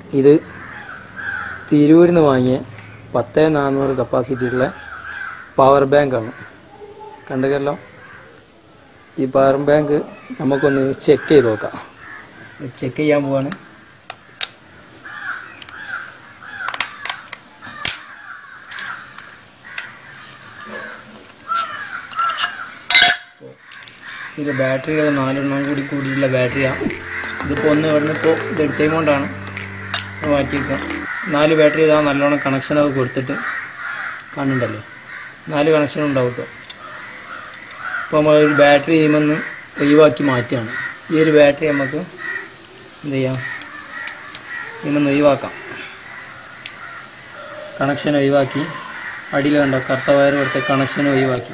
ഇത് തിരൂരിൽ നിന്ന് വാങ്ങിയ പത്ത് നാനൂറ് കപ്പാസിറ്റി ഉള്ള പവർ ബാങ്കാണ് കണ്ടുകല്ലോ ഈ പവർ ബാങ്ക് നമുക്കൊന്ന് ചെക്ക് ചെയ്ത് നോക്കാം ചെക്ക് ചെയ്യാൻ പോവാണ് ഇത് ബാറ്ററികൾ നാലെണ്ണം കൂടി കൂടിയുള്ള ബാറ്ററിയാണ് ഇതിപ്പോൾ ഒന്ന് ഇവിടുന്ന് ഇപ്പോൾ ഇത് എടുത്തേ കൊണ്ടാണ് ഇത് മാറ്റി വെക്കാം നാല് ബാറ്ററി ഇതാ നല്ലോണം കണക്ഷനൊക്കെ കൊടുത്തിട്ട് കാണുന്നുണ്ടല്ലോ നാല് കണക്ഷൻ ഉണ്ടാവും കേട്ടോ ഇപ്പോൾ നമ്മൾ ഒരു ബാറ്ററി ചെയ്യുമെന്ന് ഒഴിവാക്കി മാറ്റുകയാണ് ഈ ഒരു ബാറ്ററി നമുക്ക് എന്ത് ചെയ്യാം ഇതിനൊന്ന് ഒഴിവാക്കാം കണക്ഷൻ ഒഴിവാക്കി അടിയിൽ കണ്ടോ കറുത്ത വയർ കൊടുത്ത കണക്ഷൻ ഒഴിവാക്കി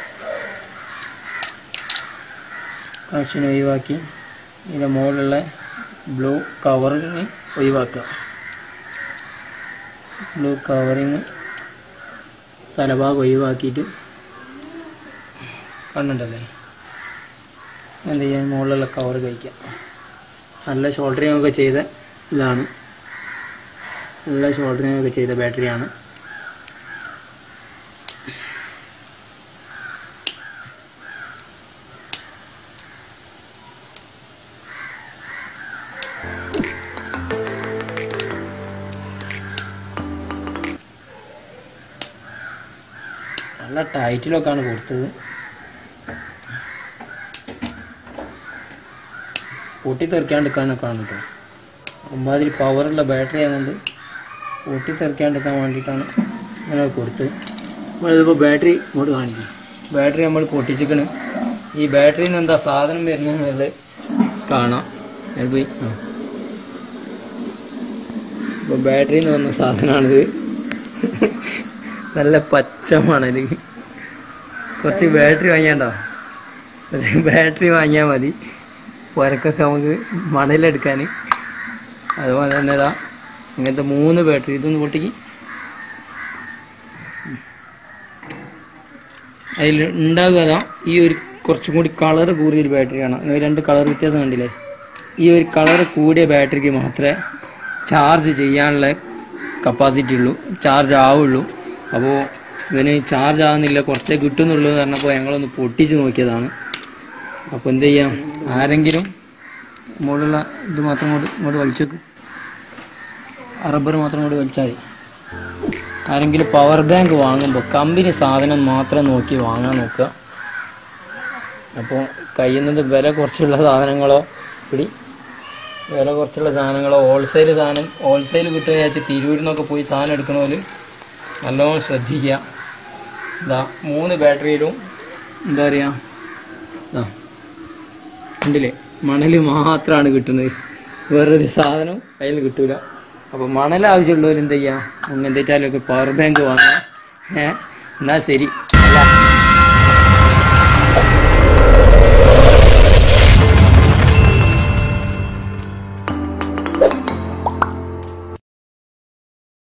കണക്ഷൻ ഒഴിവാക്കി ഇതിൻ്റെ മുകളിലുള്ള ബ്ലൂ കവറിന് ഒഴിവാക്കുക ബ്ലൂ കവറിന് തലഭാഗം ഒഴിവാക്കിയിട്ട് കണ്ടിട്ടല്ലേ എന്ത് ചെയ്യാൻ മുകളിലുള്ള കവർ കഴിക്കാം നല്ല ഷോൾഡറിങ് ഒക്കെ ചെയ്ത ഇതാണ് നല്ല ഷോൾഡറിങ് ഒക്കെ ചെയ്ത ബാറ്ററിയാണ് നല്ല ടൈറ്റിലൊക്കെയാണ് കൊടുത്തത് പൊട്ടിത്തെറിക്കാണ്ടിരിക്കാനൊക്കെ ആണ് കേട്ടോ ഒമ്മാതിരി പവറുള്ള ബാറ്ററി ആയതുകൊണ്ട് പൊട്ടിത്തെറിക്കാണ്ടിരിക്കാൻ വേണ്ടിയിട്ടാണ് ഇങ്ങനെ കൊടുത്തത് നമ്മളിതിപ്പോൾ ബാറ്ററി ഇങ്ങോട്ട് കാണിക്കും ബാറ്ററി നമ്മൾ പൊട്ടിച്ചിക്കണ് ഈ ബാറ്ററിയിൽ നിന്ന് എന്താ സാധനം വരുന്നത് കാണാം ഞാൻ പോയി ആ ഇപ്പോൾ ബാറ്ററിയിൽ നിന്ന് വന്ന സാധനമാണിത് നല്ല പച്ച മണല് കുറച്ച് ബാറ്ററി വാങ്ങിയാണ്ടോ കുറച്ച് ബാറ്ററി വാങ്ങിയാൽ മതി പുരക്കൊക്കെ നമുക്ക് മണലെടുക്കാൻ അതുപോലെ തന്നെ ഇതാ ഇങ്ങനത്തെ മൂന്ന് ബാറ്ററി ഇതൊന്ന് പൊട്ടിക്ക് അതിൽ ഉണ്ടാകുക ഈ ഒരു കുറച്ചും കൂടി കളർ കൂടിയ ഒരു ബാറ്ററിയാണ് ഇത് രണ്ട് കളർ വ്യത്യാസം കണ്ടില്ലേ ഈ ഒരു കളർ കൂടിയ ബാറ്ററിക്ക് മാത്രമേ ചാർജ് ചെയ്യാനുള്ള കപ്പാസിറ്റി ഉള്ളൂ ചാർജ് ആവുള്ളൂ അപ്പോൾ ഇതിന് ചാർജ് ആകുന്നില്ല കുറച്ചേ കിട്ടുന്നുള്ളൂ എന്ന് പറഞ്ഞപ്പോൾ ഞങ്ങളൊന്ന് പൊട്ടിച്ച് നോക്കിയതാണ് അപ്പോൾ എന്ത് ചെയ്യാം ആരെങ്കിലും മുകളിലുള്ള ഇത് മാത്രം ഇങ്ങോട്ട് ഇങ്ങോട്ട് വലിച്ചു വെക്ക് ആ റബ്ബർ മാത്രം ഇങ്ങോട്ട് വലിച്ചാൽ മതി ആരെങ്കിലും പവർ ബാങ്ക് വാങ്ങുമ്പോൾ കമ്പനി സാധനം മാത്രം നോക്കി വാങ്ങാൻ നോക്കുക അപ്പോൾ കഴിയുന്നത് വില കുറച്ചുള്ള സാധനങ്ങളോ പിടി വില കുറച്ചുള്ള സാധനങ്ങളോ ഹോൾസെയിൽ സാധനം ഹോൾസെയിൽ കിട്ടുക വിചാരിച്ച് തിരൂരിൽ നിന്നൊക്കെ പോയി സാധനം എടുക്കണോല് നല്ലോണം ശ്രദ്ധിക്കുക ഇതാ മൂന്ന് ബാറ്ററിയിലും എന്താ പറയുക ഇതാ കണ്ടില്ലേ മണൽ മാത്രമാണ് കിട്ടുന്നത് വേറൊരു സാധനം കയ്യിൽ കിട്ടൂല അപ്പോൾ മണൽ ആവശ്യമുള്ളവർ എന്ത് ചെയ്യുക അങ്ങനത്തെ പവർ ബാങ്ക് വാങ്ങുക ഏ എന്നാൽ ശരി